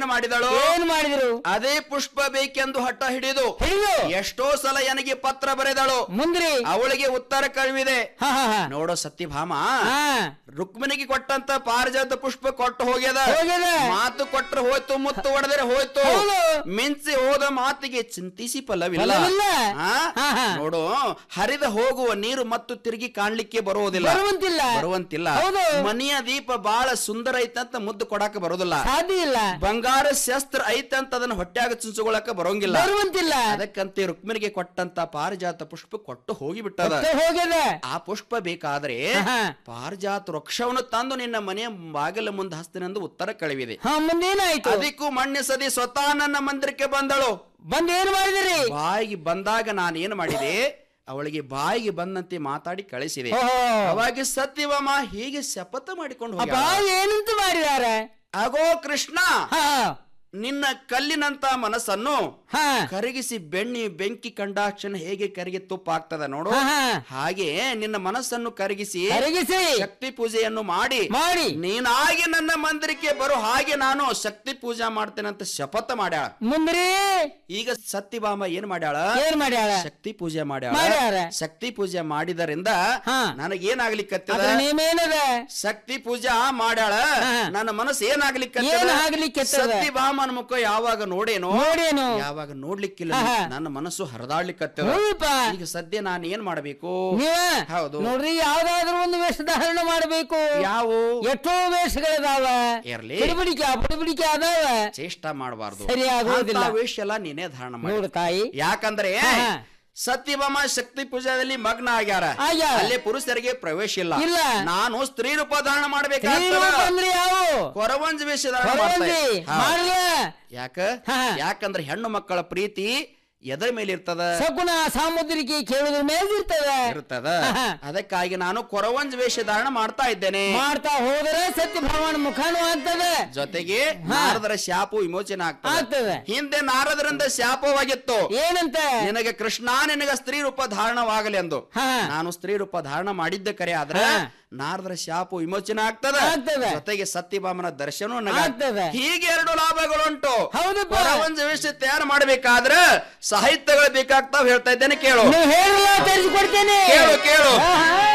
ಏನ್ ಮಾಡಿದಳು ಏನ್ ಮಾಡಿದ್ರು ಅದೇ ಪುಷ್ಪ ಬೇಕೆಂದು ಹಠ ಹಿಡಿದು ಹಿಡಿದು ಎಷ್ಟೋ ಸಲ ನನಗೆ ಪತ್ರ ಬರೆದಳು ಮುಂದ್ರಿ ಅವಳಿಗೆ ಉತ್ತರ ಕಳುವಿದೆ ಹಾ ಹಾ ಹಾ ನೋಡೋ ಸತ್ಯಭಾಮ ಹಾ ರುಕ್ಮಿಣಿಗೆ ಕೊಟ್ಟಂತ ಪಾರಿಜಾತ ಪುಷ್ಪ ಕೊಟ್ಟು ಹೋಗ್ಯದ ಹೋಗ್ಯದ. ಮಾತು ಕೊಟ್ರೆ ಹೋಯ್ತು ಮುತ್ತು ಹೊಡೆದರೆ ಹೋಯ್ತು ಹೌದು. ಮಿಂಚಿ ಹೋದ ಮಾತಿಗೆ ಚಿಂತಿಸಿ ಫಲವಿಲ್ಲ ಫಲವಿಲ್ಲ. ಆ? ಹಾ, ಹಾ. ನೋಡು ಹರಿದ ಹೋಗುವ ನೀರು ಮತ್ತು ತಿರುಗಿ ಕಾಣ್ಲಿಕ್ಕೆ ಬರುವುದಿಲ್ಲ ಬರುವಂತಿಲ್ಲ ಬರುವಂತಿಲ್ಲ ಹೌದು. ಮನೆಯ ದೀಪ ಬಹಳ ಸುಂದರ ಐತಂತ ಮುದ್ದು ಕೊಡಾಕ ಬರೋದಿಲ್ಲ ಸಾಧ್ಯ ಇಲ್ಲ ಬಂಗಾರ ಶಸ್ತ್ರ ಐತಂತ ಅದನ್ನ ಹೊಟ್ಯಾಗ ಚುಂಚುಗೊಳಕ ಬರೋಂಗಿಲ್ಲ ಬರುವಂತಿಲ್ಲ ಅದಕ್ಕಂತೆ ರುಕ್ಮಿಣಿಗೆ ಕೊಟ್ಟಂತ ಪಾರಿಜಾತ ಪುಷ್ಪ ಕೊಟ್ಟು ಹೋಗಿಬಿಟ್ಟದ ಮತ್ತೆ ಹೋಗ್ಯದ ಆ ಪುಷ್ಪ ಬೇಕಾದ್ರೆ ಹಾ. ಪಾರಿಜಾತ ವೃಕ್ಷವನ್ನು ತಂದು ನಿನ್ನ ಮನೆಯ ಬಾಗಿಲ ಮುಂದೆ ಹಸ್ತಿನೆಂದು ಉತ್ತರ ಕಳಿವಿದೆ ಹಾ ಮುಂದೇನಾಯ್ತು ಅದಕ್ಕೂ ಮಣ್ಣಿಸದಿ ಸ್ವತಃ ನನ್ನ ಮಂದಿರಕ್ಕೆ ಬಂದಳು ಬಂದ್ ಏನ್ ಮಾಡಿದ್ರಿ ಬಾಯಿಗೆ ಬಂದಾಗ ನಾನು ಏನು ಮಾಡಿದೆ ಅವಳಿಗೆ ಬಾಯಿಗೆ ಬಂದಂತೆ ಮಾತಾಡಿ ಕಳಿಸಿದೆ ಓಹೋ ಅವಾಗ ಸತ್ಯವಾಮ ಹೀಗೆ ಶಪಥ ಮಾಡಿಕೊಂಡು ಅಪ್ಪ ಹೋಗ್ಯಾಳ. ಏನಂತ ಮಾಡಿದಾರ ಆಗೋ ಕೃಷ್ಣ ಹಾ ನಿನ್ನ ಕಲ್ಲಿನಂತ ಮನಸ್ಸನ್ನು ಹಾ ಕರಗಿಸಿ ಬೆಣ್ಣಿ ಬೆಂಕಿ ಕಂಡಾಕ್ಷಣ ಹೇಗೆ ಕರಗಿ ತುಪ್ಪ ಆಗ್ತದ ನೋಡು ಹಾ, ಹಾ. ಹಾಗೆ ನಿನ್ನ ಮನಸ್ಸನ್ನು ಕರಗಿಸಿ ಕರಗಿಸಿ ಶಕ್ತಿ ಪೂಜೆಯನ್ನು ಮಾಡಿ ಮಾಡಿ ನೀನಾಗಿ ನನ್ನ ಮಂದಿರಕ್ಕೆ ಬರೋ ಹಾಗೆ ನಾನು ಶಕ್ತಿ ಪೂಜಾ ಮಾಡ್ತೇನೆ ಅಂತ ಶಪಥ ಮಾಡ್ಯಾಳ ಮುಂದ್ರಿ ಈಗ ಸತ್ಯಭಾಮ ಏನ್ ಮಾಡ್ಯಾಳ ಏನ್ ಮಾಡ್ಯಾಳ ಶಕ್ತಿ ಪೂಜೆ ಮಾಡ್ಯಾಳ ಮಾಡ್ಯಾರ. ಶಕ್ತಿ ಪೂಜೆ ಮಾಡಿದರಿಂದ ಹಾ. ನನಗೇನಾಗ್ಲಿಕ್ಕತ್ತದ ಅದ್ರ ನೇಮೇನದ ಶಕ್ತಿ ಪೂಜಾ ಮಾಡ್ಯಾಳ ಹಾ. ನನ್ನ ಮನಸ್ಸು ಏನ್ ಏನಾಗ್ಲಿಕ್ಕತ್ತದ ಆಗ್ಲಿಕ್ಕತ್ತದ? ಸತ್ಯಭಾಮನ ಮುಖ ಯಾವಾಗ ನೋಡೇನೋ ನೋಡೇನು ಯಾವಾಗ ನೋಡ್ಲಿಕ್ಕಿಲ್ಲ ಹಾ, ಹಾ. ನನ್ನ ಮನಸ್ಸು ಹರಿದಾಡ್ಲಿಕ್ಕತ್ತದ ಹೌದಪ್ಪ ಈಗ ಸದ್ಯ ನಾನು ಏನ್ ಮಾಡ್ಬೇಕು ನೀವ ಹೌದು. ನೋಡ್ರಿ ಯಾವ್ದಾದ್ರು ಒಂದು ವೇಷಧಾರಣ ಮಾಡಬೇಕು ಯಾವ ಎಷ್ಟೋ ವೇಷಗಳಿದಾವ ಇರ್ಲಿ. ಬಿಡಿಬಿಡಿಕೆ ಬಿಡಿಬಿಡಿಕೆ ಅದಾವ ಚೇಷ್ಟ ಮಾಡಬಾರ್ದು ಸರಿ ಆಗೋದಿಲ್ಲ. ವೇಷ ಎಲ್ಲ ನೀನೇ ಧಾರಣ ಮಾಡಿ ನೋಡು ತಾಯಿ ಯಾಕಂದ್ರೆ ಹಾ, ಹಾ. ಸತ್ಯಭಾಮ ಶಕ್ತಿ ಪೂಜಾದಲ್ಲಿ ಮಗ್ನ ಆಗ್ಯಾರ ಆಗ್ಯಾರ. ಅಲ್ಲಿ ಪುರುಷರಿಗೆ ಪ್ರವೇಶ ಇಲ್ಲ ಇಲ್ಲ. ನಾನು ಸ್ತ್ರೀ ರೂಪ ಧಾರಣ ಸ್ತ್ರೀ ಮಾಡ್ಬೇಕಾಗ್ತದ ರೂಪ ಅಂದ್ರೆ ಯಾವ ಕೊರವಂಜ ವೇಷ ಧಾರಣ ಮಾಡ್ತಾ ಹೊರವಂಜಿ ಇದ್ದೆ. ಹಾ. ಮಾಡ್ಲ ಯಾಕ ಹಾ. ಯಾಕಂದ್ರೆ ಹೆಣ್ಣು ಮಕ್ಕಳ ಪ್ರೀತಿ ಎದರ ಮೇಲೆ ಇರ್ತದ ಸಗುಣ ಸಾಮುದ್ರಿಕೆ ಕೇಳುದ್ರ ಮೇಲಿರ್ತದ ಇರ್ತದ ಹಾ, ಹಾ. ಅದಕ್ಕಾಗಿ ನಾನು ಕೊರವಂಜ ವೇಷ ಧಾರಣ ಮಾಡ್ತಾ ಇದ್ದೇನೆ ಮಾಡ್ತಾ ಹೋದರೆ ಸತ್ಯಭಾವನ ಮುಖಾನು ಆಗ್ತದೆ ಜೊತೆಗೆ ನಾರದರ ಶಾಪು ವಿಮೋಚನೆ ಆಗ್ತದೆ ಆಗ್ತದೆ ಹಿಂದೆ ನಾರದರಿಂದ ಶಾಪವಾಗಿತ್ತು ಏನಂತ ನಿನಗೆ ಕೃಷ್ಣ ನಿನಗ ಸ್ತ್ರೀ ರೂಪ ಧಾರಣವಾಗಲಿ ಎಂದು ಹಾ ನಾನು ಸ್ತ್ರೀ ರೂಪ ಧಾರಣ ಮಾಡಿದ್ದ ಕರೆ ಆದ್ರೆ ಹಾ. ನಾರದರ ಶಾಪು ವಿಮೋಚನೆ ಆಗ್ತದ ಆಗ್ತದೆ. ಜೊತೆಗೆ ಸತ್ಯಭಾಮನ ದರ್ಶನ ಆಗ್ತದೆ. ಹೀಗೆ ಎರಡು ಲಾಭಗಳುಂಟು ಹೌದಪ್ಪ ಒಂದು ವಿಷಯ ತಯಾರು ಮಾಡಬೇಕಾದ್ರೆ ಸಾಹಿತ್ಯಗಳು ಬೇಕಾಗ್ತಾವ್ ಹೇಳ್ತಾ ಇದ್ದೇನೆ ಕೇಳು ನೀವು ಹೇಳಿಲ್ಲ ತರಿಸಿಕೊಡ್ತೇನೆ ಕೇಳು ಕೇಳು ಆಹಾ.